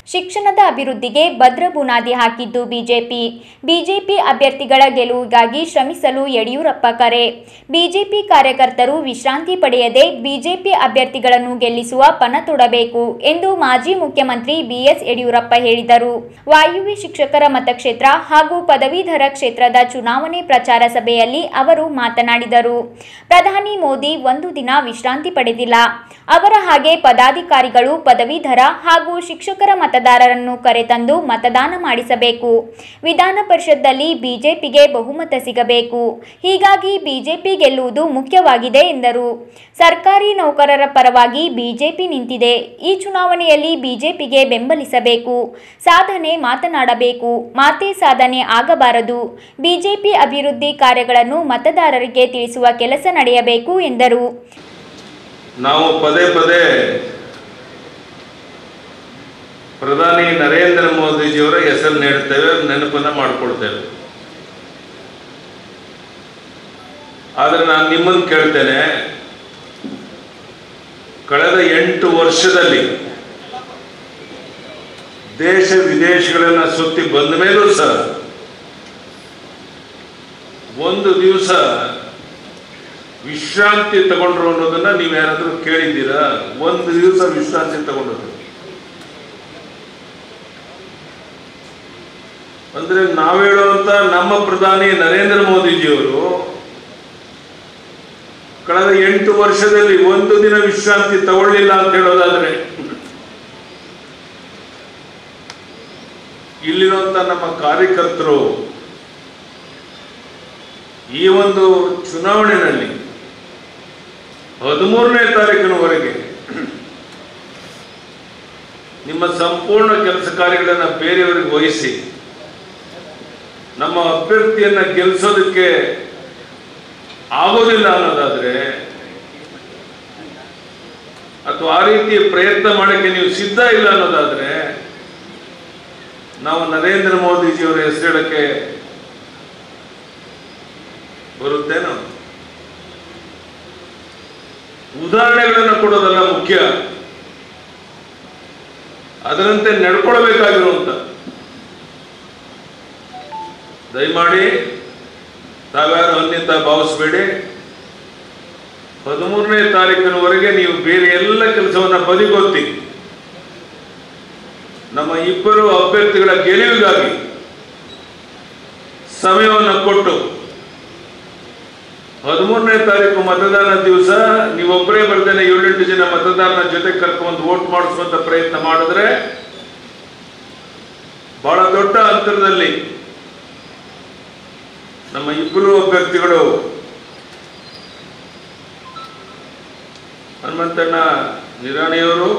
ಶಿಕ್ಷಣದ ಅಭಿವೃದ್ಧಿಗೆ ಭದ್ರ ಬುನಾದಿ ಹಾಕಿದ್ದು ಬಿಜೆಪಿ ಬಿಜೆಪಿ ಅಭ್ಯರ್ಥಿಗಳ ಗೆಲುವಿಗಾಗಿ ಶ್ರಮಿಸಲು ಯಡಿಯೂರಪ್ಪ ಕರೆ ಬಿಜೆಪಿ ಕಾರ್ಯಕರ್ತರು ವಿಶ್ರಾಂತಿ ಪಡೆಯದೆ ಬಿಜೆಪಿ ಅಭ್ಯರ್ಥಿಗಳನ್ನು ಗೆಲ್ಲಿಸುವ ಪಣ ತೊಡಬೇಕು ಎಂದು ಮಾಜಿ ಮುಖ್ಯಮಂತ್ರಿ ಬಿಎಸ್ ಯಡಿಯೂರಪ್ಪ ಹೇಳಿದರು ವಾಯುವ್ಯ ಶಿಕ್ಷಕರ ಮತಕ್ಷೇತ್ರ ಹಾಗೂ ಪದವೀಧರ ಕ್ಷೇತ್ರದ ಚುನಾವಣೆ ಪ್ರಚಾರ ಸಭೆಯಲ್ಲಿ ಅವರು ಮಾತನಾಡಿದರು ಪ್ರಧಾನಿ ಮೋದಿ ಒಂದು ದಿನ ವಿಶ್ರಾಂತಿ ಪಡೆದಿಲ್ಲ ಅವರ ಹಾಗೆ ಪದಾಧಿಕಾರಿಗಳು ಪದವೀಧರ ಹಾಗೂ ಶಿಕ್ಷಕರ ಮತದಾರರನ್ನು ಕರೆತಂದು ಮತದಾನ ಮಾಡಿಸಬೇಕು ವಿಧಾನ ಪರಿಷತ್ನಲ್ಲಿ ಬಿಜೆಪಿಗೆ ಬಹುಮತ ಸಿಗಬೇಕು ಹೀಗಾಗಿ ಬಿಜೆಪಿ ಗೆಲ್ಲುವುದು ಮುಖ್ಯವಾಗಿದೆ ಎಂದರು ಸರ್ಕಾರಿ ನೌಕರರ ಪರವಾಗಿ ಬಿಜೆಪಿ ನಿಂತಿದೆ ಈ ಚುನಾವಣೆಯಲ್ಲಿ ಬಿಜೆಪಿಗೆ ಬೆಂಬಲಿಸಬೇಕು ಸಾಧನೆ ಮಾತನಾಡಬೇಕು ಮಾತೇ ಸಾಧನೆ ಆಗಬಾರದು ಬಿಜೆಪಿ ಅಭಿವೃದ್ಧಿ ಕಾರ್ಯಗಳನ್ನು ಮತದಾರರಿಗೆ ತಿಳಿಸುವ ಕೆಲಸ ನಡೆಯಬೇಕು ಎಂದರು ನಾವು ಪದೇ ಪದೇ ಪ್ರಧಾನಿ ನರೇಂದ್ರ ಮೋದಿಜಿಯವರ ಹೆಸರು ನೀಡುತ್ತೇವೆ ನೆನಪನ್ನ ಮಾಡಿಕೊಳ್ತೇವೆ ಆದರೆ ನಾನು ನಿಮ್ಮನ್ನು ಕೇಳ್ತೇನೆ ಕಳೆದ ಎಂಟು ವರ್ಷದಲ್ಲಿ ದೇಶ ವಿದೇಶಗಳನ್ನ ಸುತ್ತಿ ಬಂದ ಮೇಲೂ ಸಹ ಒಂದು ದಿವಸ ವಿಶ್ರಾಂತಿ ತಗೊಂಡ್ರು ಅನ್ನೋದನ್ನ ನೀವು ಯಾರಾದ್ರೂ ಕೇಳಿದ್ದೀರಾ ಒಂದು ದಿವಸ ವಿಶ್ರಾಂತಿ ತಗೊಂಡ್ರು ಅಂದ್ರೆ ನಾವು ಹೇಳುವಂತ ನಮ್ಮ ಪ್ರಧಾನಿ ನರೇಂದ್ರ ಮೋದಿಜಿಯವರು ಕಳೆದ ಎಂಟು ವರ್ಷದಲ್ಲಿ ಒಂದು ದಿನ ವಿಶ್ರಾಂತಿ ತಗೊಳ್ಳಿಲ್ಲ ಅಂತ ಹೇಳೋದಾದ್ರೆ ಇಲ್ಲಿರುವಂತ ನಮ್ಮ ಕಾರ್ಯಕರ್ತರು ಈ ಒಂದು ಚುನಾವಣೆಯಲ್ಲಿ ಹದಿಮೂರನೇ ತಾರೀಕಿನವರೆಗೆ ನಿಮ್ಮ ಸಂಪೂರ್ಣ ಕೆಲಸ ಕಾರ್ಯಗಳನ್ನು ಬೇರೆಯವರಿಗೆ ವಹಿಸಿ ನಮ್ಮ ಅಭ್ಯರ್ಥಿಯನ್ನ ಗೆಲ್ಲಿಸೋದಕ್ಕೆ ಆಗೋದಿಲ್ಲ ಅನ್ನೋದಾದ್ರೆ ಅಥವಾ ಆ ರೀತಿಯ ಪ್ರಯತ್ನ ಮಾಡಕ್ಕೆ ನೀವು ಸಿದ್ಧ ಇಲ್ಲ ಅನ್ನೋದಾದ್ರೆ ನಾವು ನರೇಂದ್ರ ಮೋದಿಜಿಯವರ ಹೆಸರಿಡಕ್ಕೆ ಬರುತ್ತೇನೋ ಉದಾಹರಣೆಗಳನ್ನು ಕೊಡೋದಲ್ಲ ಮುಖ್ಯ ಅದರಂತೆ ನಡ್ಕೊಳ್ಬೇಕಾಗಿರುವಂತ ದಯಮಾಡಿ ತಾವ್ಯಾರು ಅನ್ಯತಾ ಭಾವಿಸಬೇಡಿ ಹದಿಮೂರನೇ ತಾರೀಕಿನವರೆಗೆ ನೀವು ಬೇರೆ ಎಲ್ಲ ಕೆಲಸವನ್ನ ಬದಿಗೊತ್ತಿ ನಮ್ಮ ಇಬ್ಬರು ಅಭ್ಯರ್ಥಿಗಳ ಗೆಲುವಿಗಾಗಿ ಸಮಯವನ್ನು ಕೊಟ್ಟು ಹದಿಮೂರನೇ ತಾರೀಕು ಮತದಾನ ದಿವಸ ನೀವೊಬ್ಬರೇ ಬರ್ದೇನೆ ಏಳೆಂಟು ಜನ ಮತದಾರನ ಜೊತೆ ಕರ್ಕೊಂಡು ವೋಟ್ ಮಾಡಿಸುವಂತ ಪ್ರಯತ್ನ ಮಾಡಿದ್ರೆ ಬಹಳ ದೊಡ್ಡ ಅಂತರದಲ್ಲಿ ನಮ್ಮ ಇಬ್ಬರು ಅಭ್ಯರ್ಥಿಗಳು ಹನುಮಂತಣ್ಣ ನಿರಾಣಿಯವರು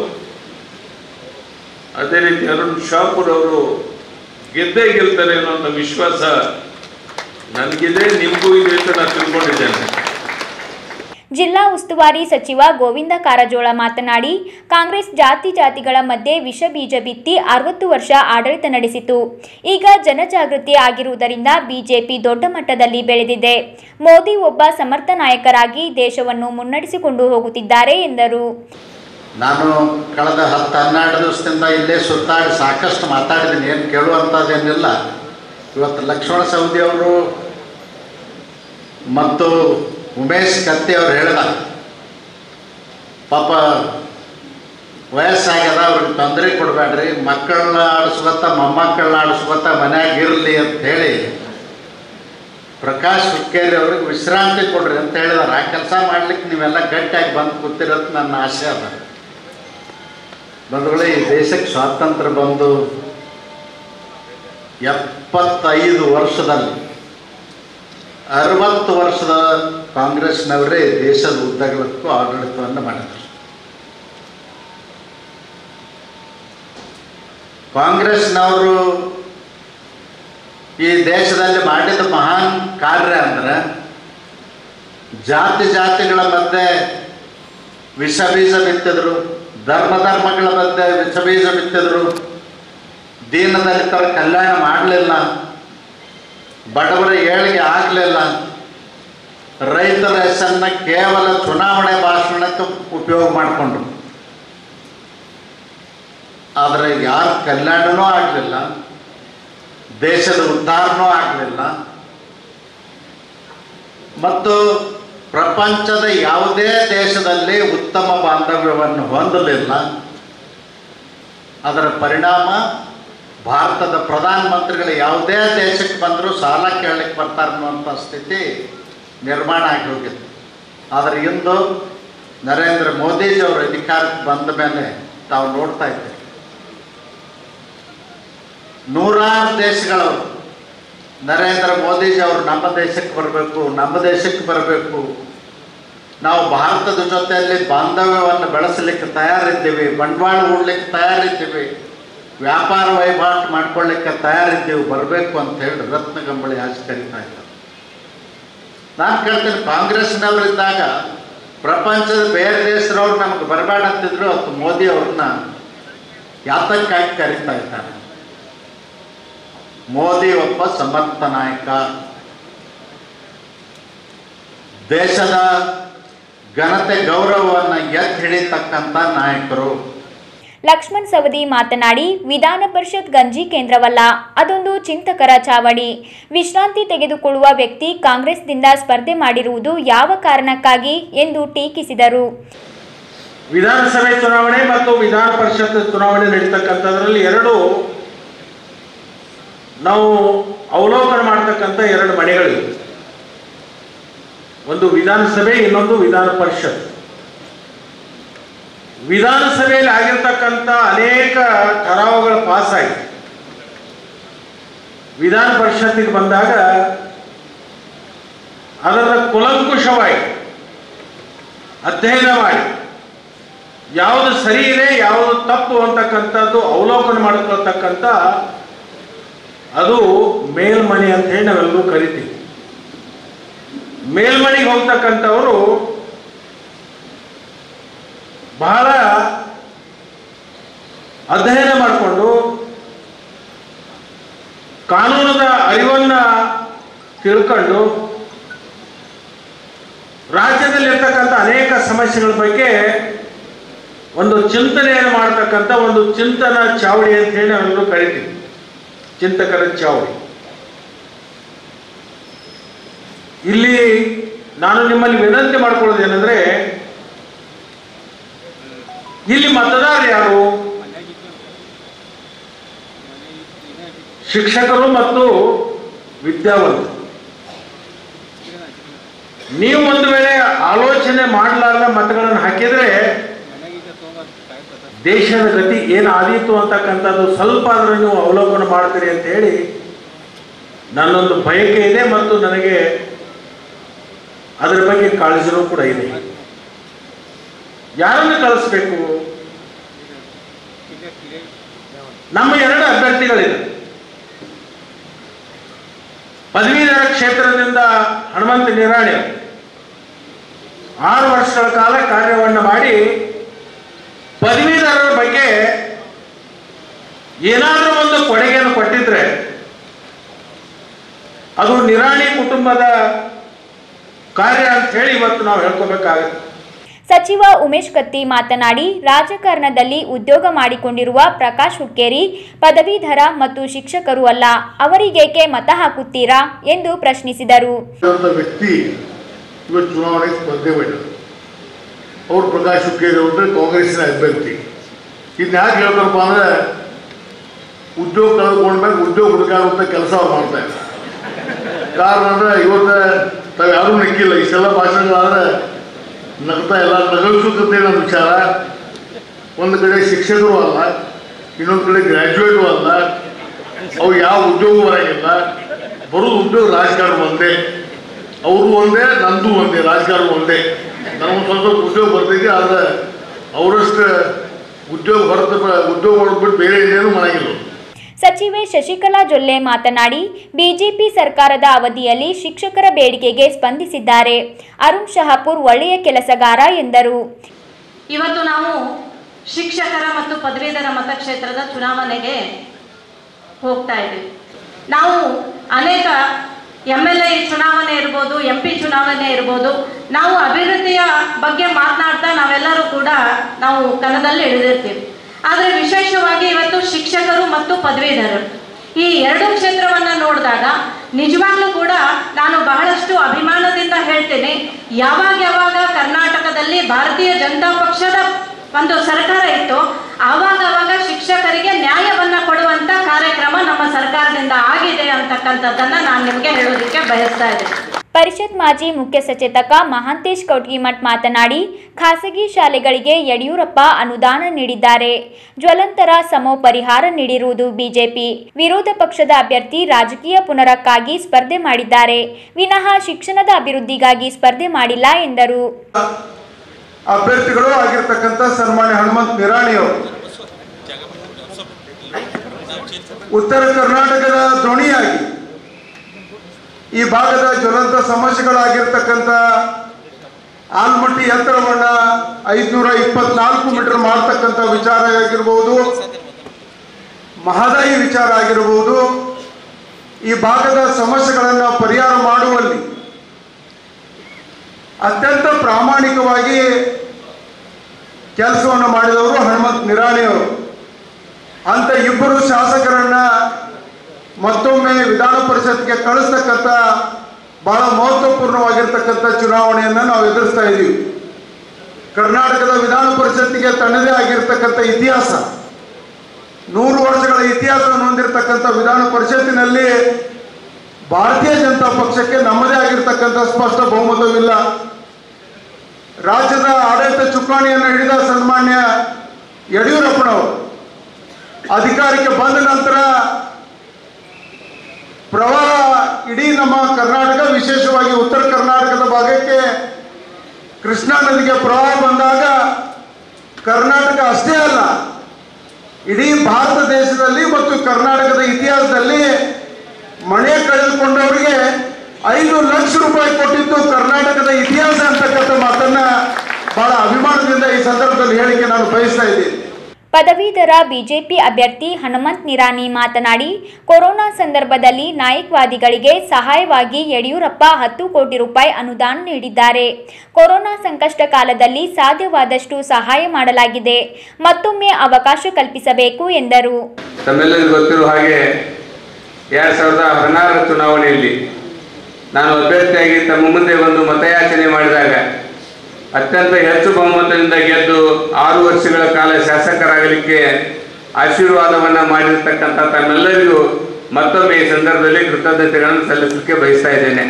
ಅದೇ ರೀತಿ ಅರುಣ್ ಶಾಪುರ್ ಅವರು ಗೆದ್ದೇ ಗೆಲ್ತಾರೆ ಅನ್ನುವಂಥ ವಿಶ್ವಾಸ ನನಗಿದೆ ನಿಮಗೂ ಇದೆ ಅಂತ ನಾನು ತಿಳ್ಕೊಂಡಿದ್ದೇನೆ ಜಿಲ್ಲಾ ಉಸ್ತುವಾರಿ ಸಚಿವ ಗೋವಿಂದ ಕಾರಜೋಳ ಮಾತನಾಡಿ ಕಾಂಗ್ರೆಸ್ ಜಾತಿ ಜಾತಿಗಳ ಮಧ್ಯೆ ವಿಷ ಬೀಜ ಬಿತ್ತಿ ಅರವತ್ತು ವರ್ಷ ಆಡಳಿತ ನಡೆಸಿತು ಈಗ ಜನಜಾಗೃತಿ ಆಗಿರುವುದರಿಂದ ಬಿಜೆಪಿ ದೊಡ್ಡ ಮಟ್ಟದಲ್ಲಿ ಬೆಳೆದಿದೆ ಮೋದಿ ಒಬ್ಬ ಸಮರ್ಥ ನಾಯಕರಾಗಿ ದೇಶವನ್ನು ಮುನ್ನಡೆಸಿಕೊಂಡು ಹೋಗುತ್ತಿದ್ದಾರೆ ಎಂದರು ನಾನು ಕಳೆದ ಹತ್ತು ಹನ್ನೆರಡು ದಿವಸದಿಂದ ಇಲ್ಲೇ ಸುತ್ತಾಡಿ ಸಾಕಷ್ಟು ಮಾತಾಡಿದ್ದೀನಿ ಏನು ಕೇಳುವಂಥದ್ದೇನಿಲ್ಲ ಇವತ್ತು ಲಕ್ಷ್ಮಣ ಸವದಿ ಅವರು ಮತ್ತು ಉಮೇಶ್ ಕತ್ತಿ ಅವ್ರು ಹೇಳಿದ ಪಾಪ ವಯಸ್ಸಾಗ್ಯದ ಅವ್ರಿಗೆ ತೊಂದರೆ ಕೊಡಬೇಡ್ರಿ ಮಕ್ಕಳನ್ನ ಆಡಿಸ್ಕೊತ ಮೊಮ್ಮಕ್ಕಳನ್ನ ಆಡಿಸ್ಕೊತ ಮನ್ಯಾಗ ಇರಲಿ ಅಂತ ಹೇಳಿ ಪ್ರಕಾಶ್ ಹುಕ್ಕೇರಿ ಅವ್ರಿಗೆ ವಿಶ್ರಾಂತಿ ಕೊಡ್ರಿ ಅಂತ ಹೇಳಿದಾರೆ ಆ ಕೆಲಸ ಮಾಡ್ಲಿಕ್ಕೆ ನೀವೆಲ್ಲ ಗಟ್ಟಿಯಾಗಿ ಬಂದು ಕೂತಿರೋದು ನನ್ನ ಆಸೆ ಅದ ಬಂಧುಗಳೇ ಈ ದೇಶಕ್ಕೆ ಸ್ವಾತಂತ್ರ್ಯ ಬಂದು ಎಪ್ಪತ್ತೈದು ವರ್ಷದಲ್ಲಿ ಅರವತ್ತು ವರ್ಷದ ಕಾಂಗ್ರೆಸ್ನವರೇ ದೇಶದ ಉದ್ದಗಲಕ್ಕೂ ಆಡಳಿತವನ್ನು ಮಾಡಿದರು ಕಾಂಗ್ರೆಸ್ನವರು ಈ ದೇಶದಲ್ಲಿ ಮಾಡಿದ ಮಹಾನ್ ಕಾರ್ಯ ಅಂದ್ರೆ ಜಾತಿ ಜಾತಿಗಳ ಮಧ್ಯೆ ವಿಷ ಬೀಜ ಬಿತ್ತಿದ್ರು ಧರ್ಮ ಧರ್ಮಗಳ ಮಧ್ಯೆ ವಿಷ ಬೀಜ ಬಿತ್ತಿದ್ರು ದೀನದಲಿತರ ಕಲ್ಯಾಣ ಮಾಡಲಿಲ್ಲ ಬಡವರ ಏಳಿಗೆ ಆಗಲಿಲ್ಲ ರೈತರ ಹೆಸರನ್ನ ಕೇವಲ ಚುನಾವಣೆ ಭಾಷಣಕ್ಕೆ ಉಪಯೋಗ ಮಾಡಿಕೊಂಡ್ರು ಆದರೆ ಯಾರ ಕಲ್ಯಾಣನೂ ಆಗಲಿಲ್ಲ ದೇಶದ ಉದ್ಧಾರನೂ ಆಗಲಿಲ್ಲ ಮತ್ತು ಪ್ರಪಂಚದ ಯಾವುದೇ ದೇಶದಲ್ಲಿ ಉತ್ತಮ ಬಾಂಧವ್ಯವನ್ನು ಹೊಂದಲಿಲ್ಲ ಅದರ ಪರಿಣಾಮ ಭಾರತದ ಪ್ರಧಾನಮಂತ್ರಿಗಳು ಯಾವುದೇ ದೇಶಕ್ಕೆ ಬಂದರೂ ಸಾಲ ಕೇಳಲಿಕ್ಕೆ ಬರ್ತಾರೆ ಅನ್ನುವಂಥ ಸ್ಥಿತಿ ನಿರ್ಮಾಣ ಆಗಿ ಹೋಗಿತ್ತು ಆದರೆ ಇಂದು ನರೇಂದ್ರ ಮೋದಿಜಿಯವರು ಅಧಿಕಾರಕ್ಕೆ ಬಂದ ಮೇಲೆ ತಾವು ನೋಡ್ತಾ ಇದ್ದೀರಿ ನೂರಾರು ದೇಶಗಳವರು ನರೇಂದ್ರ ಮೋದಿಜಿ ಅವರು ನಮ್ಮ ದೇಶಕ್ಕೆ ಬರಬೇಕು ನಮ್ಮ ದೇಶಕ್ಕೆ ಬರಬೇಕು ನಾವು ಭಾರತದ ಜೊತೆಯಲ್ಲಿ ಬಾಂಧವ್ಯವನ್ನು ಬೆಳೆಸಲಿಕ್ಕೆ ತಯಾರಿದ್ದೀವಿ ಬಂಡವಾಳ ಹೂಡ್ಲಿಕ್ಕೆ ತಯಾರಿದ್ದೀವಿ ವ್ಯಾಪಾರ ವಹಿವಾಟು ಮಾಡ್ಕೊಳ್ಳಿಕ್ಕೆ ತಯಾರಿದ್ದೀವಿ ಬರಬೇಕು ಅಂತ ಹೇಳಿ ರತ್ನಗಂಬಳಿ ಆಚೆ ಕರೀತಾ ಇದ್ದಾರೆ ನಾನು ಕೇಳ್ತೀನಿ ಕಾಂಗ್ರೆಸ್ನವರಿದ್ದಾಗ ಪ್ರಪಂಚದ ಬೇರೆ ದೇಶದವ್ರು ನಮಗೆ ಬರಬೇಡ ಅಂತಿದ್ರು ಅವತ್ತು ಮೋದಿ ಅವ್ರನ್ನ ಯಾತಕ್ಕಾಗಿ ಕರೀತಾ ಇದ್ದಾರೆ ಮೋದಿ ಒಬ್ಬ ಸಮರ್ಥ ನಾಯಕ ದೇಶದ ಘನತೆ ಗೌರವವನ್ನು ಎತ್ತಿ ಹಿಡಿತಕ್ಕಂಥ ನಾಯಕರು ಲಕ್ಷ್ಮಣ್ ಸವದಿ ಮಾತನಾಡಿ ವಿಧಾನ ಪರಿಷತ್ ಗಂಜಿ ಕೇಂದ್ರವಲ್ಲ ಅದೊಂದು ಚಿಂತಕರ ಚಾವಡಿ ವಿಶ್ರಾಂತಿ ತೆಗೆದುಕೊಳ್ಳುವ ವ್ಯಕ್ತಿ ಕಾಂಗ್ರೆಸ್ನಿಂದ ಸ್ಪರ್ಧೆ ಮಾಡಿರುವುದು ಯಾವ ಕಾರಣಕ್ಕಾಗಿ ಎಂದು ಟೀಕಿಸಿದರು ವಿಧಾನಸಭೆ ಚುನಾವಣೆ ಮತ್ತು ವಿಧಾನ ಪರಿಷತ್ ಚುನಾವಣೆ ನಡೀತಕ್ಕಂಥದ್ರಲ್ಲಿ ಎರಡು ನಾವು ಅವಲೋಕನ ಮಾಡ್ತಕ್ಕಂಥ ಎರಡು ಮನೆಗಳಿವೆ ಒಂದು ವಿಧಾನಸಭೆ ಇನ್ನೊಂದು ವಿಧಾನ ಪರಿಷತ್ ವಿಧಾನಸಭೆಯಲ್ಲಿ ಆಗಿರ್ತಕ್ಕಂಥ ಅನೇಕ ಠರಾವುಗಳು ಪಾಸ್ ಆಗಿದೆ ವಿಧಾನ ಪರಿಷತ್ತಿಗೆ ಬಂದಾಗ ಅದರ ಕುಲಂಕುಷವಾಗಿ ಅಧ್ಯಯನ ಮಾಡಿ ಯಾವುದು ಸರಿ ಇದೆ ಯಾವುದು ತಪ್ಪು ಅಂತಕ್ಕಂಥದ್ದು ಅವಲೋಕನ ಮಾಡಿಕೊಳ್ತಕ್ಕಂಥ ಅದು ಮೇಲ್ಮನೆ ಅಂತ ಹೇಳಿ ನಾವೆಲ್ಲರೂ ಕರಿತೀವಿ ಮೇಲ್ಮನೆಗೆ ಹೋಗ್ತಕ್ಕಂಥವರು ಬಹಳ ಅಧ್ಯಯನ ಮಾಡಿಕೊಂಡು ಕಾನೂನದ ಅರಿವನ್ನ ತಿಳ್ಕೊಂಡು ರಾಜ್ಯದಲ್ಲಿರ್ತಕ್ಕಂಥ ಅನೇಕ ಸಮಸ್ಯೆಗಳ ಬಗ್ಗೆ ಒಂದು ಚಿಂತನೆಯನ್ನು ಮಾಡತಕ್ಕಂಥ ಒಂದು ಚಿಂತನ ಚಾವಡಿ ಅಂತ ಹೇಳಿ ನಾವೆಲ್ಲರೂ ಕರಿತೀವಿ ಚಿಂತಕರ ಚಾವಡಿ ಇಲ್ಲಿ ನಾನು ನಿಮ್ಮಲ್ಲಿ ವಿನಂತಿ ಮಾಡ್ಕೊಳ್ಳೋದು ಏನಂದ್ರೆ ಇಲ್ಲಿ ಮತದಾರ ಯಾರು ಶಿಕ್ಷಕರು ಮತ್ತು ವಿದ್ಯಾವಂತರು ನೀವು ಒಂದು ವೇಳೆ ಆಲೋಚನೆ ಮಾಡಲಾರ್ದ ಮತಗಳನ್ನು ಹಾಕಿದ್ರೆ ದೇಶದ ಗತಿ ಏನು ಆದೀತು ಅಂತಕ್ಕಂಥದ್ದು ಸ್ವಲ್ಪ ಆದರೂ ನೀವು ಅವಲೋಕನ ಮಾಡ್ತೀರಿ ಅಂತ ಹೇಳಿ ನನ್ನೊಂದು ಬಯಕೆ ಇದೆ ಮತ್ತು ನನಗೆ ಅದರ ಬಗ್ಗೆ ಕಾಳಜಿನೂ ಕೂಡ ಇದೆ ಯಾರನ್ನು ಕಳಿಸ್ಬೇಕು ನಮ್ಮ ಎರಡು ಅಭ್ಯರ್ಥಿಗಳಿದೆ ಪದವೀಧರ ಕ್ಷೇತ್ರದಿಂದ ಹನುಮಂತ ನಿರಾಣಿ ಅವರು ಆರು ವರ್ಷಗಳ ಕಾಲ ಕಾರ್ಯವನ್ನು ಮಾಡಿ ಪದವೀಧರರ ಬಗ್ಗೆ ಏನಾದರೂ ಒಂದು ಕೊಡುಗೆಯನ್ನು ಕೊಟ್ಟಿದ್ರೆ ಅದು ನಿರಾಣಿ ಕುಟುಂಬದ ಕಾರ್ಯ ಅಂತ ಹೇಳಿ ಇವತ್ತು ನಾವು ಹೇಳ್ಕೋಬೇಕಾಗುತ್ತೆ ಸಚಿವ ಉಮೇಶ್ ಕತ್ತಿ ಮಾತನಾಡಿ ರಾಜಕಾರಣದಲ್ಲಿ ಉದ್ಯೋಗ ಮಾಡಿಕೊಂಡಿರುವ ಪ್ರಕಾಶ್ ಹುಕ್ಕೇರಿ ಪದವೀಧರ ಮತ್ತು ಶಿಕ್ಷಕರು ಅಲ್ಲ ಅವರಿಗೇಕೆ ಮತ ಹಾಕುತ್ತೀರಾ ಎಂದು ಪ್ರಶ್ನಿಸಿದರು ಇರುವಂಥ ವ್ಯಕ್ತಿ ಇವತ್ತು ಚುನಾವಣೆಗೆ ಸ್ಪರ್ಧೆ ಮಾಡಿದ್ರು ಅವ್ರು ಪ್ರಕಾಶ್ ಹುಕ್ಕೇರಿ ಅವ್ರೆ ಕಾಂಗ್ರೆಸ್ಸಿನ ಅಭ್ಯರ್ಥಿ ಇದನ್ನ ಯಾಕೆ ಹೇಳ್ತಾರಪ್ಪ ಅಂದರೆ ಉದ್ಯೋಗ ಕಳೆದುಕೊಂಡ್ಮೇಲೆ ಉದ್ಯೋಗ ಹುಡುಕಾಡುವಂಥ ಕೆಲಸ ಅವ್ರು ಮಾಡ್ತಾ ಇದ್ದಾರೆ ಕಾರಣ ಅಂದರೆ ಇವತ್ತು ತಾವು ಯಾರೂ ನಕ್ಕಿಲ್ಲ ಇಷ್ಟೆಲ್ಲ ಭಾಷಣಗಳಾದ್ರೆ ನಗ್ತಾ ಇಲ್ಲ ನಗಲ್ಸುತ್ತೆ ನಮ್ಮ ವಿಚಾರ ಒಂದು ಕಡೆ ಶಿಕ್ಷಕರು ಅಲ್ಲ ಇನ್ನೊಂದು ಕಡೆ ಗ್ರ್ಯಾಜುಯೇಟು ಅಲ್ಲ ಅವು ಯಾವ ಉದ್ಯೋಗ ಬರೋಂಗಿಲ್ಲ ಬರೋದು ಉದ್ಯೋಗ ರಾಜಕಾರಣ ಒಂದೇ ಅವರು ಒಂದೇ ನಂದು ಒಂದೇ ರಾಜಕಾರಣ ಒಂದೇ ನಮಗೆ ಸ್ವಲ್ಪ ಉದ್ಯೋಗ ಬರ್ತೈತಿ ಆದರೆ ಅವರಷ್ಟು ಉದ್ಯೋಗ ಹೊರತು ಉದ್ಯೋಗ ಹೊರದ್ಬಿಟ್ಟು ಬೇರೆ ಏನೇನು ಮಾಡಂಗಿಲ್ಲ ಅವ್ರು. ಸಚಿವೆ ಶಶಿಕಲಾ ಜೊಲ್ಲೆ ಮಾತನಾಡಿ ಬಿಜೆಪಿ ಸರ್ಕಾರದ ಅವಧಿಯಲ್ಲಿ ಶಿಕ್ಷಕರ ಬೇಡಿಕೆಗೆ ಸ್ಪಂದಿಸಿದ್ದಾರೆ ಅರುಣ್ ಶಹಾಪುರ್ ಒಳ್ಳೆಯ ಕೆಲಸಗಾರ ಎಂದರು ಇವತ್ತು ನಾವು ಶಿಕ್ಷಕರ ಮತ್ತು ಪದವೀಧರ ಮತಕ್ಷೇತ್ರದ ಚುನಾವಣೆಗೆ ಹೋಗ್ತಾ ಇದ್ದೀವಿ ನಾವು ಅನೇಕ ಎಮ್ ಎಲ್ ಎ ಚುನಾವಣೆ ಇರ್ಬೋದು ಎಂ ಪಿ ಚುನಾವಣೆ ಇರ್ಬೋದು ನಾವು ಅಭಿವೃದ್ಧಿಯ ಬಗ್ಗೆ ಮಾತನಾಡ್ತಾ ನಾವೆಲ್ಲರೂ ಕೂಡ ನಾವು ಕಣದಲ್ಲಿ ಇಳಿದಿರ್ತೀವಿ ಆದರೆ ವಿಶೇಷವಾಗಿ ಶಿಕ್ಷಕರು ಮತ್ತು ಪದವೀಧರರು ಈ ಎರಡು ಕ್ಷೇತ್ರವನ್ನ ನೋಡಿದಾಗ ನಿಜವಾಗ್ಲೂ ಕೂಡ ನಾನು ಬಹಳಷ್ಟು ಅಭಿಮಾನದಿಂದ ಹೇಳ್ತೇನೆ ಯಾವಾಗ ಯಾವಾಗ ಕರ್ನಾಟಕದಲ್ಲಿ ಭಾರತೀಯ ಜನತಾ ಪಕ್ಷದ ಒಂದು ಸರ್ಕಾರ ಇತ್ತು ಆವಾಗ ಆವಾಗ ಶಿಕ್ಷಕರಿಗೆ ನ್ಯಾಯವನ್ನ ಕೊಡುವಂತ ಕಾರ್ಯಕ್ರಮ ನಮ್ಮ ಸರ್ಕಾರದಿಂದ ಆಗಿದೆ ಅಂತಕ್ಕಂಥದ್ದನ್ನ ನಾನು ನಿಮಗೆ ಹೇಳೋದಕ್ಕೆ ಬಯಸ್ತಾ ಇದ್ದೇನೆ ಪರಿಷತ್ ಮಾಜಿ ಮುಖ್ಯ ಸಚೇತಕ ಮಹಾಂತೇಶ್ ಕೌಟ್ಗಿಮಠ್ ಮಾತನಾಡಿ ಖಾಸಗಿ ಶಾಲೆಗಳಿಗೆ ಯಡಿಯೂರಪ್ಪ ಅನುದಾನ ನೀಡಿದ್ದಾರೆ ಜ್ವಲಂತರ ಸಮೋ ಪರಿಹಾರ ನೀಡಿರುವುದು ಬಿಜೆಪಿ ವಿರೋಧ ಪಕ್ಷದ ಅಭ್ಯರ್ಥಿ ರಾಜಕೀಯ ಪುನರಕ್ಕಾಗಿ ಸ್ಪರ್ಧೆ ಮಾಡಿದ್ದಾರೆ ವಿನಃ ಶಿಕ್ಷಣದ ಅಭಿವೃದ್ಧಿಗಾಗಿ ಸ್ಪರ್ಧೆ ಮಾಡಿಲ್ಲ ಎಂದರು ಅಭ್ಯರ್ಥಿಗಳು ಆಗಿರ್ತಕ್ಕಂಥ ಸನ್ಮಾನ್ಯ ಹನುಮಂತ್ ನಿರಾಣಿಯವರು ಉತ್ತರ ಕರ್ನಾಟಕದ ಧ್ವನಿಯಾಗಿ ಈ ಭಾಗದ ಜ್ವಲಂತ ಸಮಸ್ಯೆಗಳಾಗಿರ್ತಕ್ಕಂಥ ಆಲ್ಮಟ್ಟಿ ಎತ್ತರವನ್ನ ಐದುನೂರ ಇಪ್ಪತ್ನಾಲ್ಕು ಮೀಟರ್ ಮಾಡ್ತಕ್ಕಂಥ ವಿಚಾರ ಆಗಿರ್ಬೋದು ಮಹದಾಯಿ ವಿಚಾರ ಆಗಿರ್ಬೋದು ಈ ಭಾಗದ ಸಮಸ್ಯೆಗಳನ್ನು ಪರಿಹಾರ ಮಾಡುವಲ್ಲಿ ಅತ್ಯಂತ ಪ್ರಾಮಾಣಿಕವಾಗಿ ಕೆಲಸವನ್ನು ಮಾಡಿದವರು ಹನುಮಂತ್ ನಿರಾಣಿಯವರು ಅಂತ ಇಬ್ಬರು ಶಾಸಕರನ್ನ ಮತ್ತೊಮ್ಮೆ ವಿಧಾನ ಪರಿಷತ್ಗೆ ಕಳಿಸ್ತಕ್ಕಂಥ ಬಹಳ ಮಹತ್ವಪೂರ್ಣವಾಗಿರ್ತಕ್ಕಂಥ ಚುನಾವಣೆಯನ್ನು ನಾವು ಎದುರಿಸ್ತಾ ಇದ್ದೀವಿ ಕರ್ನಾಟಕದ ವಿಧಾನ ಪರಿಷತ್ತಿಗೆ ತನ್ನದೇ ಆಗಿರ್ತಕ್ಕಂಥ ಇತಿಹಾಸ ನೂರು ವರ್ಷಗಳ ಇತಿಹಾಸವನ್ನು ಹೊಂದಿರತಕ್ಕಂಥ ವಿಧಾನ ಪರಿಷತ್ತಿನಲ್ಲಿ ಭಾರತೀಯ ಜನತಾ ಪಕ್ಷಕ್ಕೆ ನಮ್ಮದೇ ಆಗಿರ್ತಕ್ಕಂಥ ಸ್ಪಷ್ಟ ಬಹುಮತವಿಲ್ಲ ರಾಜ್ಯದ ಆಡಳಿತ ಚುಕ್ಕಾಣಿಯನ್ನು ಹಿಡಿದ ಸನ್ಮಾನ್ಯ ಯಡಿಯೂರಪ್ಪನವರು ಅಧಿಕಾರಕ್ಕೆ ಬಂದ ನಂತರ ಪ್ರವಾಹ ಇಡೀ ನಮ್ಮ ಕರ್ನಾಟಕ ವಿಶೇಷವಾಗಿ ಉತ್ತರ ಕರ್ನಾಟಕದ ಭಾಗಕ್ಕೆ ಕೃಷ್ಣಾ ನದಿಗೆ ಪ್ರವಾಹ ಬಂದಾಗ ಕರ್ನಾಟಕ ಅಷ್ಟೇ ಅಲ್ಲ ಇಡೀ ಭಾರತ ದೇಶದಲ್ಲಿ ಮತ್ತು ಕರ್ನಾಟಕದ ಇತಿಹಾಸದಲ್ಲಿ ಮನೆ ಕಳೆದುಕೊಂಡವರಿಗೆ ಐದು ಲಕ್ಷ ರೂಪಾಯಿ ಕೊಟ್ಟಿದ್ದು ಕರ್ನಾಟಕದ ಇತಿಹಾಸ ಅಂತಕ್ಕಂಥ ಮಾತನ್ನ ಬಹಳ ಅಭಿಮಾನದಿಂದ ಈ ಸಂದರ್ಭದಲ್ಲಿ ಹೇಳಿಕೆ ನಾನು ಬಯಸ್ತಾ ಇದ್ದೀನಿ ಪದವೀಧರ ಬಿಜೆಪಿ ಅಭ್ಯರ್ಥಿ ಹನುಮಂತ್ ನಿರಾನಿ ಮಾತನಾಡಿ ಕೊರೋನಾ ಸಂದರ್ಭದಲ್ಲಿ ನಾಯಕವಾದಿಗಳಿಗೆ ಸಹಾಯವಾಗಿ ಯಡಿಯೂರಪ್ಪ ಹತ್ತು ಕೋಟಿ ರೂಪಾಯಿ ಅನುದಾನ ನೀಡಿದ್ದಾರೆ ಕೊರೋನಾ ಸಂಕಷ್ಟ ಕಾಲದಲ್ಲಿ ಸಾಧ್ಯವಾದಷ್ಟು ಸಹಾಯ ಮಾಡಲಾಗಿದೆ ಮತ್ತೊಮ್ಮೆ ಅವಕಾಶ ಕಲ್ಪಿಸಬೇಕು ಎಂದರು ತಮ್ಮೆಲ್ಲರಿಗೂ ಗೊತ್ತಿರುವ ಹಾಗೆ ಎರಡು ಸಾವಿರದ ಹದಿನಾರರ ಚುನಾವಣೆಯಲ್ಲಿ ನಾನು ಅಭ್ಯರ್ಥಿಯಾಗಿ ತಮ್ಮ ಮುಂದೆ ಒಂದು ಮತಯಾಚನೆ ಮಾಡಿದಾಗ ಅತ್ಯಂತ ಹೆಚ್ಚು ಬಹುಮತದಿಂದ ಗೆದ್ದು ಆರು ವರ್ಷಗಳ ಕಾಲ ಶಾಸಕರಾಗಲಿಕ್ಕೆ ಆಶೀರ್ವಾದವನ್ನ ಮಾಡಿರ್ತಕ್ಕಂಥ ತಮ್ಮೆಲ್ಲರಿಗೂ ಮತ್ತೊಮ್ಮೆ ಈ ಸಂದರ್ಭದಲ್ಲಿ ಕೃತಜ್ಞತೆಗಳನ್ನು ಸಲ್ಲಿಸಲಿಕ್ಕೆ ಬಯಸ್ತಾ ಇದ್ದೇನೆ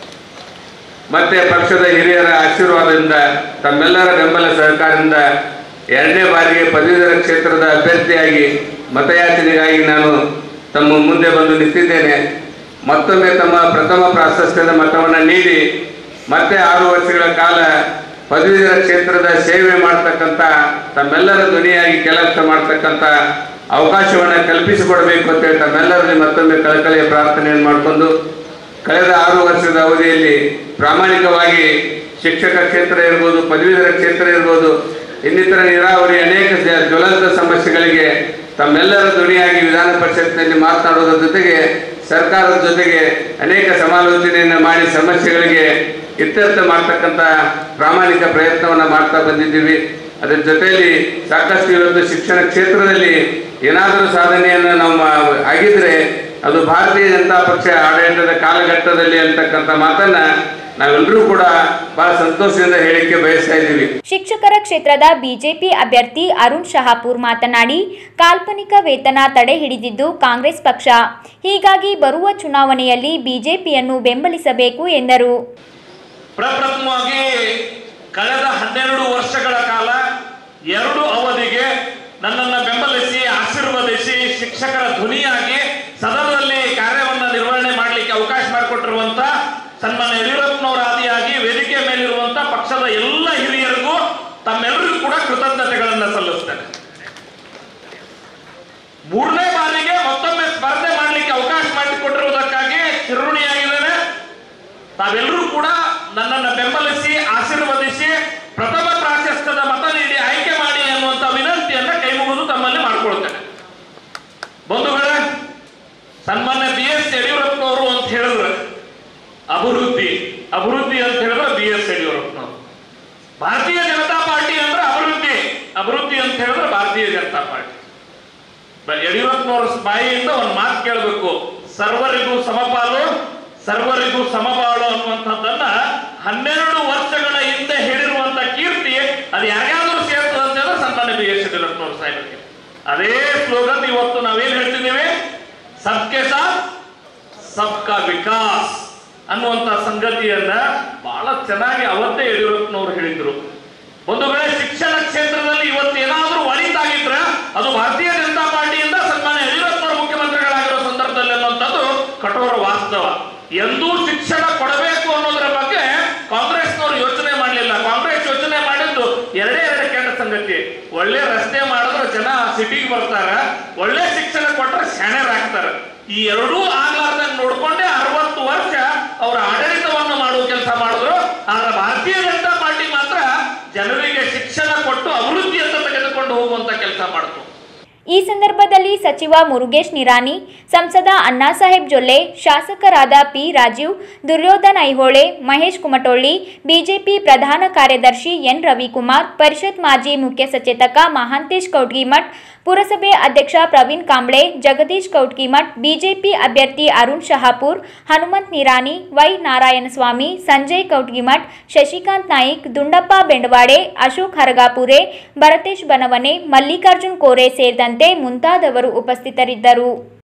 ಮತ್ತೆ ಪಕ್ಷದ ಹಿರಿಯರ ಆಶೀರ್ವಾದದಿಂದ ತಮ್ಮೆಲ್ಲರ ಬೆಂಬಲ ಸಹಕಾರದಿಂದ ಎರಡನೇ ಬಾರಿಗೆ ಪದವೀಧರ ಕ್ಷೇತ್ರದ ಅಭ್ಯರ್ಥಿಯಾಗಿ ಮತಯಾಚನೆಗಾಗಿ ನಾನು ತಮ್ಮ ಮುಂದೆ ಬಂದು ನಿಂತಿದ್ದೇನೆ ಮತ್ತೊಮ್ಮೆ ತಮ್ಮ ಪ್ರಥಮ ಪ್ರಾಶಸ್ತ್ಯದ ಮತವನ್ನು ನೀಡಿ ಮತ್ತೆ ಆರು ವರ್ಷಗಳ ಕಾಲ ಪದವೀಧರ ಕ್ಷೇತ್ರದ ಸೇವೆ ಮಾಡ್ತಕ್ಕಂಥ ತಮ್ಮೆಲ್ಲರ ಧ್ವನಿಯಾಗಿ ಕೆಲಸ ಮಾಡ್ತಕ್ಕಂಥ ಅವಕಾಶವನ್ನು ಕಲ್ಪಿಸಿಕೊಡಬೇಕು ಅಂತೇಳಿ ತಮ್ಮೆಲ್ಲರಲ್ಲಿ ಮತ್ತೊಮ್ಮೆ ಕಳಕಳಿಯ ಪ್ರಾರ್ಥನೆಯನ್ನು ಮಾಡಿಕೊಂಡು ಕಳೆದ ಆರು ವರ್ಷದ ಅವಧಿಯಲ್ಲಿ ಪ್ರಾಮಾಣಿಕವಾಗಿ ಶಿಕ್ಷಕ ಕ್ಷೇತ್ರ ಇರ್ಬೋದು ಪದವೀಧರ ಕ್ಷೇತ್ರ ಇರ್ಬೋದು ಇನ್ನಿತರ ನೀರಾವರಿ ಅನೇಕ ಜ- ಜ್ವಲಂತ ಸಮಸ್ಯೆಗಳಿಗೆ ತಮ್ಮೆಲ್ಲರ ಧ್ವನಿಯಾಗಿ ವಿಧಾನ ಪರಿಷತ್ನಲ್ಲಿ ಮಾತನಾಡುವುದರ ಜೊತೆಗೆ ಸರ್ಕಾರದ ಜೊತೆಗೆ ಅನೇಕ ಸಮಾಲೋಚನೆಯನ್ನು ಮಾಡಿ ಸಮಸ್ಯೆಗಳಿಗೆ ಇತ್ಯರ್ಥ ಮಾಡ್ತಕ್ಕಂಥ ಪ್ರಾಮಾಣಿಕ ಪ್ರಯತ್ನವನ್ನು ಮಾಡ್ತಾ ಬಂದಿದ್ದೀವಿ ಅದರ ಜೊತೆಯಲ್ಲಿ ಸಾಕಷ್ಟು ಇವತ್ತು ಶಿಕ್ಷಣ ಕ್ಷೇತ್ರದಲ್ಲಿ ಏನಾದರೂ ಸಾಧನೆಯನ್ನು ನಾವು ಮಾ- ಆಗಿದ್ರೆ ಅದು ಭಾರತೀಯ ಜನತಾ ಪಕ್ಷ ಆಡಳಿತದ ಕಾಲಘಟ್ಟದಲ್ಲಿ ಅಂತಕ್ಕಂಥ ಮಾತನ್ನ ನಾವೆಲ್ಲರೂ ಕೂಡ ಬಹಳ ಸಂತೋಷದಿಂದ ಹೇಳಿಕೆ ಬಯಸ್ತಾ ಇದ್ದೀವಿ ಶಿಕ್ಷಕರ ಕ್ಷೇತ್ರದ ಬಿಜೆಪಿ ಅಭ್ಯರ್ಥಿ ಅರುಣ್ ಶಹಾಪುರ್ ಮಾತನಾಡಿ ಕಾಲ್ಪನಿಕ ವೇತನ ತಡೆ ಹಿಡಿದಿದ್ದು ಕಾಂಗ್ರೆಸ್ ಪಕ್ಷ ಹೀಗಾಗಿ ಬರುವ ಚುನಾವಣೆಯಲ್ಲಿ ಬಿಜೆಪಿಯನ್ನು ಬೆಂಬಲಿಸಬೇಕು ಎಂದರು ಪ್ರಪ್ರಥಮವಾಗಿ ಕಳೆದ ಹನ್ನೆರಡು ವರ್ಷಗಳ ಕಾಲ ಎರಡು ಅವಧಿಗೆ ನನ್ನನ್ನು ಬೆಂಬಲಿಸಿ ಆಶೀರ್ವದಿಸಿ ಶಿಕ್ಷಕರ ಧ್ವನಿಯಾಗಿ ಸದನದಲ್ಲಿ ಕಾರ್ಯವನ್ನು ನಿರ್ವಹಣೆ ಮಾಡಲಿಕ್ಕೆ ಅವಕಾಶ ಮಾಡಿಕೊಟ್ಟಿರುವಂತ ಸನ್ಮಾನ್ಯ ಯಡಿಯೂರಪ್ಪನವರ ಆದಿಯಾಗಿ ವೇದಿಕೆ ಮೇಲಿರುವಂತ ಪಕ್ಷದ ಎಲ್ಲ ಹಿರಿಯರಿಗೂ ತಮ್ಮೆಲ್ಲರಿಗೂ ಕೂಡ ಕೃತಜ್ಞತೆಗಳನ್ನು ಸಲ್ಲಿಸ್ತೇನೆ ಮೂರನೇ ಬಾರಿಗೆ ಮತ್ತೊಮ್ಮೆ ಸ್ಪರ್ಧೆ ಮಾಡಲಿಕ್ಕೆ ಅವಕಾಶ ಮಾಡಿಕೊಟ್ಟಿರುವುದಕ್ಕಾಗಿ ಚಿರುಣಿಯಾಗಿದ್ದೇನೆ ತಾವೆಲ್ಲರೂ ಕೂಡ ನನ್ನನ್ನು ಬೆಂಬಲಿಸಿ ಆಶೀರ್ವದಿಸಿ ಪ್ರಥಮ ಪ್ರಾಶಸ್ತ್ಯದ ಮತ ನೀಡಿ ಆಯ್ಕೆ ಮಾಡಿ ಅನ್ನುವಂತ ವಿನಂತಿಯನ್ನ ಕೈ ಮುಗಿದು ತಮ್ಮಲ್ಲಿ ಮಾಡ್ಕೊಳ್ತೇನೆ ಬಂಧುಗಳೇ ಸನ್ಮಾನ್ಯ ಬಿ ಎಸ್ ಯಡಿಯೂರಪ್ಪನವರು ಅಂತ ಹೇಳಿದ್ರೆ ಅಭಿವೃದ್ಧಿ ಅಭಿವೃದ್ಧಿ ಅಂತ ಹೇಳಿದ್ರೆ ಬಿ ಎಸ್ ಯಡಿಯೂರಪ್ಪನವರು ಭಾರತೀಯ ಜನತಾ ಪಾರ್ಟಿ ಅಂದ್ರೆ ಅಭಿವೃದ್ಧಿ ಅಭಿವೃದ್ಧಿ ಅಂತ ಹೇಳಿದ್ರೆ ಭಾರತೀಯ ಜನತಾ ಪಾರ್ಟಿ ಬ- ಯಡಿಯೂರಪ್ಪನವರ ಬಾಯಿಯಿಂದ ಒಂದು ಮಾತು ಕೇಳಬೇಕು ಸರ್ವರಿಗೂ ಸಮಪಾಲು ಸರ್ವರಿಗೂ ಸಮಬಾಳು ಅನ್ನುವಂಥದ್ದನ್ನ ಹನ್ನೆರಡು ವರ್ಷಗಳ ಹಿಂದೆ ಹೇಳಿರುವಂತ ಕೀರ್ತಿ ಅದು ಯಾರ್ಯಾದ್ರೂ ಸೇರ್ತದೆ ಅಂತ ಹೇಳಿದ್ರೆ ಸನ್ಮಾನ್ಯ ಬಿ ಎಸ್ ಯಡಿಯೂರಪ್ಪನವರು ಸಾಹೇಬರಿಗೆ ಅದೇ ಸ್ಲೋಗನ್ ಇವತ್ತು ನಾವೇನ್ ಹೇಳ್ತಿದ್ದೀವಿ ಸಬ್ಕೆ ಸಾಥ್ ಸಬ್ಕಾ ವಿಕಾಸ್ ಅನ್ನುವಂತ ಸಂಗತಿಯನ್ನ ಬಹಳ ಚೆನ್ನಾಗಿ ಅವತ್ತೇ ಯಡಿಯೂರಪ್ಪನವರು ಹೇಳಿದ್ರು ಒಂದು ವೇಳೆ ಶಿಕ್ಷಣ ಕ್ಷೇತ್ರದಲ್ಲಿ ಇವತ್ತು ಏನಾದ್ರೂ ಒಳಿತಾಗಿದ್ರೆ ಅದು ಭಾರತೀಯ ಜನತಾ ಪಾರ್ಟಿಯಿಂದ ಸನ್ಮಾನ್ಯ ಯಡಿಯೂರಪ್ಪನವರು ಮುಖ್ಯಮಂತ್ರಿಗಳಾಗಿರೋ ಸಂದರ್ಭದಲ್ಲಿ ಅನ್ನುವಂಥದ್ದು ಕಠೋರ ವಾಸ್ತವ ಎಂದೂ ಶಿಕ್ಷಣ ಕೊಡಬೇಕು ಅನ್ನೋದರ ಬಗ್ಗೆ ಕಾಂಗ್ರೆಸ್ನವರು ಯೋಚನೆ ಮಾಡಲಿಲ್ಲ ಕಾಂಗ್ರೆಸ್ ಯೋಚನೆ ಮಾಡಿದ್ದು ಎರಡೇ ಎರಡು ಕೆಟ್ಟ ಸಂಗತಿ ಒಳ್ಳೆ ರಸ್ತೆ ಮಾಡಿದ್ರೆ ಜನ ಸಿಟಿಗೆ ಬರ್ತಾರ ಒಳ್ಳೆ ಶಿಕ್ಷಣ ಕೊಟ್ರೆ ಶಾಣ್ಯರಾಗ್ತಾರೆ ಈ ಎರಡೂ ಆಗ್ಲಾರ್ದಂಗ್ ನೋಡ್ಕೊಂಡೆ ಅರವತ್ತು ವರ್ಷ ಅವರ ಆಡಳಿತವನ್ನು ಮಾಡುವ ಕೆಲಸ ಮಾಡಿದ್ರು ಆದ್ರೆ ಭಾರತೀಯ ಜನತಾ ಪಾರ್ಟಿ ಮಾತ್ರ ಜನರಿಗೆ ಶಿಕ್ಷಣ ಕೊಟ್ಟು ಅಭಿವೃದ್ಧಿಯತ್ತ ತೆಗೆದುಕೊಂಡು ಹೋಗುವಂತ ಕೆಲಸ ಮಾಡಿತು ಈ ಸಂದರ್ಭದಲ್ಲಿ ಸಚಿವ ಮುರುಗೇಶ್ ನಿರಾನಿ ಸಂಸದ ಅಣ್ಣಾಸಾಹೇಬ್ ಜೊಲ್ಲೆ ಶಾಸಕರಾದ ಪಿ ರಾಜೀವ್ ದುರ್ಯೋಧನ್ ಐಹೊಳೆ ಮಹೇಶ್ ಕುಮಟೊಳ್ಳಿ ಬಿಜೆಪಿ ಪ್ರಧಾನ ಕಾರ್ಯದರ್ಶಿ ಎನ್ ರವಿಕುಮಾರ್ ಪರಿಷತ್ ಮಾಜಿ ಮುಖ್ಯ ಸಚೇತಕ ಮಹಾಂತೇಶ್ ಕೌಟ್ಗಿಮಠ್ ಪುರಸಭೆ ಅಧ್ಯಕ್ಷ ಪ್ರವೀಣ್ ಕಾಂಬ್ಳೆ ಜಗದೀಶ್ ಕೌಟ್ಕಿಮಠ್ ಬಿಜೆಪಿ ಅಭ್ಯರ್ಥಿ ಅರುಣ್ ಶಹಾಪುರ್ ಹನುಮಂತ್ ನಿರಾನಿ ವೈ ನಾರಾಯಣಸ್ವಾಮಿ ಸಂಜಯ್ ಕೌಟ್ಗಿಮಠ್ ಶಶಿಕಾಂತ್ ನಾಯಿಕ್ ದುಂಡಪ್ಪ ಬೆಂಡವಾಡೆ ಅಶೋಕ್ ಹರಗಾಪುರೆ ಭರತೇಶ್ ಬನವನೆ ಮಲ್ಲಿಕಾರ್ಜುನ್ ಕೋರೆ ಸೇರಿದಂತೆ ಮುಂತಾದವರು ಉಪಸ್ಥಿತರಿದ್ದರು